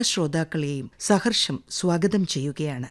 ശ്രോതാക്കളെയും സഹർഷം സ്വാഗതം ചെയ്യുകയാണ്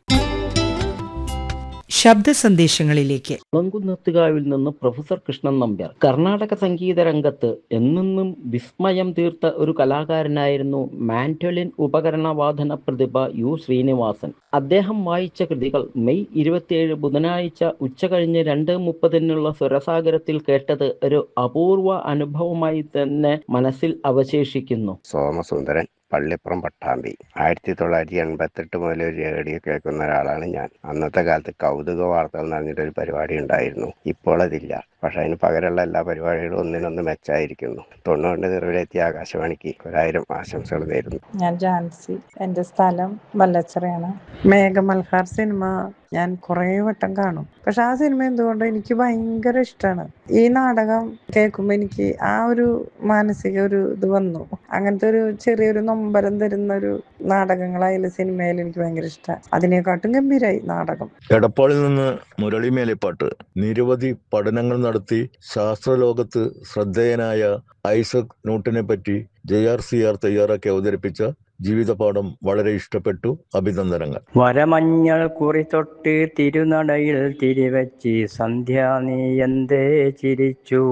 ശബ്ദ സന്ദേശങ്ങളിലേക്ക് കുളങ്കുന്നത്തുകാവിൽ നിന്ന് പ്രൊഫസർ കൃഷ്ണൻ നമ്പ്യാർ കർണാടക സംഗീത രംഗത്ത് എന്നെന്നും വിസ്മയം തീർത്ത ഒരു കലാകാരനായിരുന്നു മാൻഡോലിൻ ഉപകരണവാദന പ്രതിഭ യു ശ്രീനിവാസൻ അദ്ദേഹം വായിച്ച കൃതികൾ മെയ് ഇരുപത്തിയേഴ് ബുധനാഴ്ച ഉച്ചകഴിഞ്ഞ് രണ്ട് മുപ്പതിനുള്ള സ്വരസാഗരത്തിൽ കേട്ടത് ഒരു അപൂർവ അനുഭവമായി തന്നെ മനസ്സിൽ അവശേഷിക്കുന്നു സോമസുന്ദരൻ പള്ളിപ്പുറം പട്ടാമ്പി ആയിരത്തി തൊള്ളായിരത്തി എൺപത്തെട്ട് മുതൽ ഒരു റേഡിയോ കേൾക്കുന്ന ഒരാളാണ് ഞാൻ അന്നത്തെ കാലത്ത് കൗതുക വാർത്തകൾ നടന്നിട്ടൊരു പരിപാടി ഉണ്ടായിരുന്നു ഇപ്പോൾ അതില്ല പക്ഷെ അതിന് പകരമുള്ള എല്ലാ പരിപാടികളും ഒന്നിനൊന്ന് മെച്ചായിരിക്കുന്നു തൊണ്ണൂറിൻ്റെ നിറവിലെത്തിയ ആകാശവാണിക്ക് ഒരായിരം ആശംസകൾ നേരുന്നു ഞാൻ ജാൻസി എൻ്റെ സ്ഥലം വല്ലച്ചറയാണ് മേഘമൽഹാർ സിനിമ ഞാൻ കുറേ വട്ടം കാണും പക്ഷെ ആ സിനിമ എന്തുകൊണ്ട് എനിക്ക് ഭയങ്കര ഇഷ്ടമാണ് ഈ നാടകം കേൾക്കുമ്പോൾ എനിക്ക് ആ ഒരു മാനസിക ഒരു ഇത് വന്നു അങ്ങനത്തെ ഒരു ചെറിയൊരു നൊമ്പരം തരുന്ന ഒരു നാടകങ്ങളായാലും സിനിമയിൽ എനിക്ക് ഭയങ്കര ഇഷ്ടമാണ് അതിനെക്കാട്ടും ഗംഭീരായി നാടകം എടപ്പാളിൽ നിന്ന് മുരളി മേലെപ്പാട്ട് നിരവധി പഠനങ്ങൾ നടത്തി ശാസ്ത്രലോകത്ത് ശ്രദ്ധേയനായ ഐസക് ന്യൂട്ടനെ പറ്റി ജെ ആർ സി ആർ തയ്യാറാക്കി അവതരിപ്പിച്ച ജീവിതപാഠം വളരെ ഇഷ്ടപ്പെട്ടു അഭിനന്ദനങ്ങൾ വരമഞ്ഞൾ കുറി തൊട്ട് തിരുനടയിൽ തിരിവെച്ച് സന്ധ്യ നീ എന്തേ ചിരിച്ചു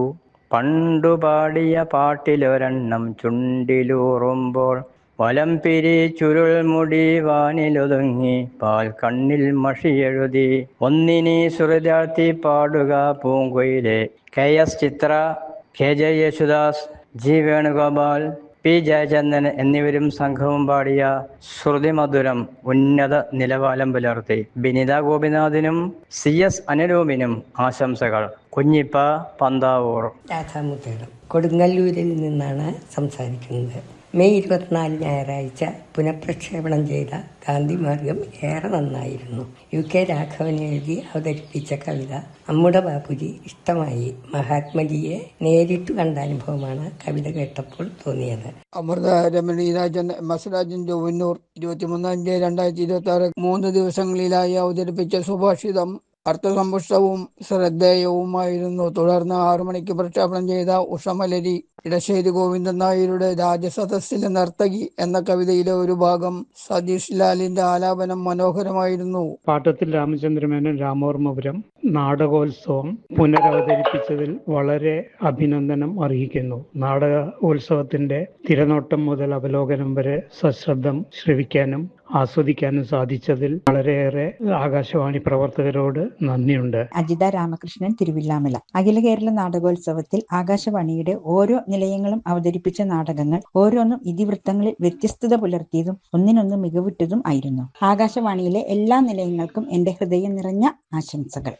പണ്ടു പാടിയ പാട്ടിലൊരെണ്ണം ചുണ്ടിലൂറുമ്പോൾ വലം പിരി ചുരുൾമുടി വാനിലൊതുങ്ങി പാൽ കണ്ണിൽ മഷിയെഴുതി ഒന്നിനി സുഹൃദാർത്ഥി പാടുക പൂങ്കൊയിലെ K S Chithra K J Yesudas G Venugopal P Jayachandran എന്നിവരും സംഘവും പാടിയ ശ്രുതിമധുരം ഉന്നത നിലവാരം പുലർത്തി ബിനിത ഗോപിനാഥിനും സി എസ് അനുരൂപിനും ആശംസകൾ കുഞ്ഞിപ്പ പന്താവൂർ രാധാമുത്തേടം കൊടുങ്ങല്ലൂരിൽ നിന്നാണ് സംസാരിക്കുന്നത് മെയ് ഇരുപത്തിനാല് ഞായറാഴ്ച പുനഃപ്രക്ഷേപണം ചെയ്ത ഗാന്ധിമാർഗം ഏറെ നന്നായിരുന്നു യു കെ രാഘവൻ എഴുതി അവതരിപ്പിച്ച കവിത അമ്മുടെ ബാപ്പുജി ഇഷ്ടമായി മഹാത്മജിയെ നേരിട്ട് കണ്ട അനുഭവമാണ് കവിത കേട്ടപ്പോൾ തോന്നിയത് അമൃത രമണി രാജൻ മസരാജൻ ജോവന്നൂർ ഇരുപത്തിമൂന്ന് അഞ്ച് രണ്ടായിരത്തി ഇരുപത്തി ആറ് മൂന്ന് ദിവസങ്ങളിലായി അവതരിപ്പിച്ച സുഭാഷിതം അർത്ഥസമ്പുഷ്ടവും ശ്രദ്ധേയവുമായിരുന്നു തുടർന്ന് ആറു മണിക്ക് പ്രക്ഷേപണം ചെയ്ത ഉഷമലരി ഇടശ്ശേരി ഗോവിന്ദൻ നായരുടെ രാജസദസ്സിലെ നർത്തകി എന്ന കവിതയിലെ ഒരു ഭാഗം സതീഷ് ലാലിന്റെ ആലാപനം മനോഹരമായിരുന്നു പാട്ടത്തിൽ രാമചന്ദ്രമേനോൻ രാമോർമ്മപുരം നാടകോത്സവം പുനരവതരിപ്പിച്ചതിൽ വളരെ അഭിനന്ദനം അർഹിക്കുന്നു നാടകോത്സവത്തിന്റെ തിരനോട്ടം മുതൽ അവലോകനം വരെ സശ്രദ്ധം ശ്രവിക്കാനും ആസ്വദിക്കാനും സാധിച്ചതിൽ വളരെയേറെ ആകാശവാണി പ്രവർത്തകരോട് നന്ദിയുണ്ട് അജിത രാമകൃഷ്ണൻ തിരുവില്ലാമല അഖില കേരള നാടകോത്സവത്തിൽ ആകാശവാണിയുടെ ഓരോ നിലയങ്ങളും അവതരിപ്പിച്ച നാടകങ്ങൾ ഓരോന്നും ഇതിവൃത്തങ്ങളിൽ വ്യത്യസ്തത പുലർത്തിയതും ഒന്നിനൊന്ന് മികവുറ്റതും ആയിരുന്നു ആകാശവാണിയിലെ എല്ലാ നിലയങ്ങൾക്കും എന്റെ ഹൃദയം നിറഞ്ഞ ആശംസകൾ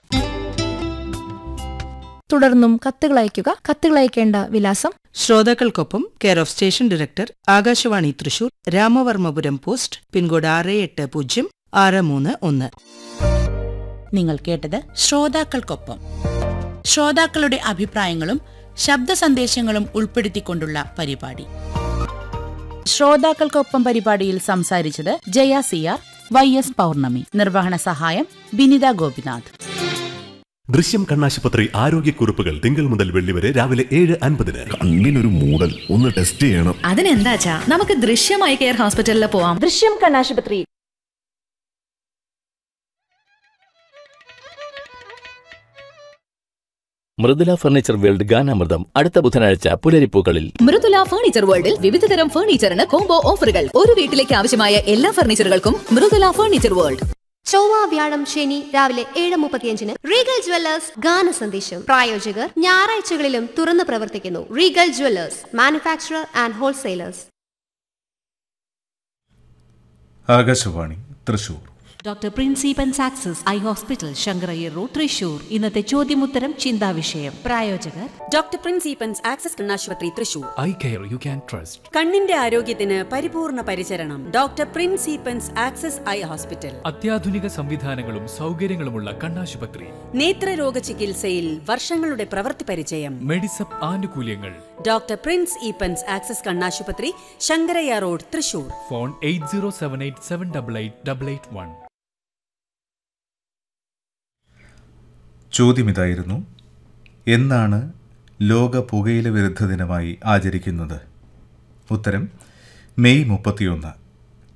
തുടർന്നും കത്തുകൾ അയയ്ക്കുക കത്തുകൾ അയക്കേണ്ട വിലാസം ശ്രോതാക്കൾക്കൊപ്പം care of station director Akashvani Thrissur Ramavarmapuram post pin code ആറ് എട്ട് പൂജ്യം ആറ് മൂന്ന് ഒന്ന് നിങ്ങൾ കേട്ടത് ശ്രോതാക്കൾക്കൊപ്പം ശ്രോതാക്കളുടെ അഭിപ്രായങ്ങളും ശബ്ദ സന്ദേശങ്ങളും ഉൾപ്പെടുത്തിക്കൊണ്ടുള്ള പരിപാടി ശ്രോതാക്കൾക്കൊപ്പം പരിപാടിയിൽ സംസാരിച്ചത് Jaya C R Y S Pournami നിർവഹണ സഹായം ബിനിത ഗോപിനാഥ് ദൃശ്യം കണ്ണാശുപത്രി ആരോഗ്യക്കുറിപ്പുകൾ തിങ്കൾ മുതൽ വെള്ളി വരെ രാവിലെ ഏഴ് അൻപതിന് കണ്ണിനൊരു മൂടൽ ഒന്ന് ടെസ്റ്റ് ചെയ്യണം അതിനെന്താച്ചാ നമുക്ക് ദൃശ്യമായി കെയർ ഹോസ്പിറ്റലിൽ പോവാം ദൃശ്യം കണ്ണാശുപത്രി മൃദുല ഫർണിച്ചർ വേൾഡ് ഗാനാമൃതം അടുത്ത ബുധനാഴ്ച പുലരിപ്പൂക്കളിൽ മൃദുല ഫർണിച്ചർ വേൾഡിൽ വിവിധതരം ഫർണിച്ചറിന് കോംബോ ഓഫറുകൾ ഒരു വീട്ടിലേക്ക് ആവശ്യമായ എല്ലാ ഫർണിച്ചറുകൾക്കും മൃദുല ഫർണിച്ചർ വേൾഡ് ചൊവ്വ വ്യാഴം ശനി രാവിലെ ഏഴ് മുപ്പത്തിയഞ്ചിന് റീഗൽ ജ്വല്ലേഴ്സ് ഗാന സന്ദേശം പ്രായോജകർ ഞായറാഴ്ചകളിലും തുറന്നു പ്രവർത്തിക്കുന്നു Regal jewellers manufacturer and wholesalers Akashvani Thrissur doctor പ്രിൻസിപ്പൻ സാക്സസ് eye hospital Sankarayyar road Thrissur ഇന്നത്തെ ചോദ്യമുത്തരം ചിന്താവിഷയം പ്രായോജകർ ഡോക്ടർ പ്രിൻസിപ്പൻസ് ആക്സസ് കണ്ണാശുപത്രി Thrissur eye care you can trust കണ്ണിന്റെ ആരോഗ്യത്തിന് പരിപൂർണ പരിചരണം ഡോക്ടർ പ്രിൻസിപ്പൻസ് ആക്സസ് ഐ ഹോസ്പിറ്റൽ അത്യാധുനിക സംവിധാനങ്ങളും സൗകര്യങ്ങളുമുള്ള കണ്ണാശുപത്രി നേത്രരോഗ ചികിത്സയിൽ വർഷങ്ങളുടെ പ്രവൃത്തി പരിചയം മെഡിസപ്പ് ആനുകൂല്യങ്ങൾ ഡോക്ടർ പ്രിൻസ് ഈപ്പൻസ് ആക്സസ് കണ്ണാശുപത്രി Sankarayya road Thrissur phone eight zero seven eight seven double eight double eight one ചോദ്യം ഇതായിരുന്നു എന്നാണ് ലോക പുകയില വിരുദ്ധ ദിനമായി ആചരിക്കുന്നത് ഉത്തരം മെയ് മുപ്പത്തിയൊന്ന്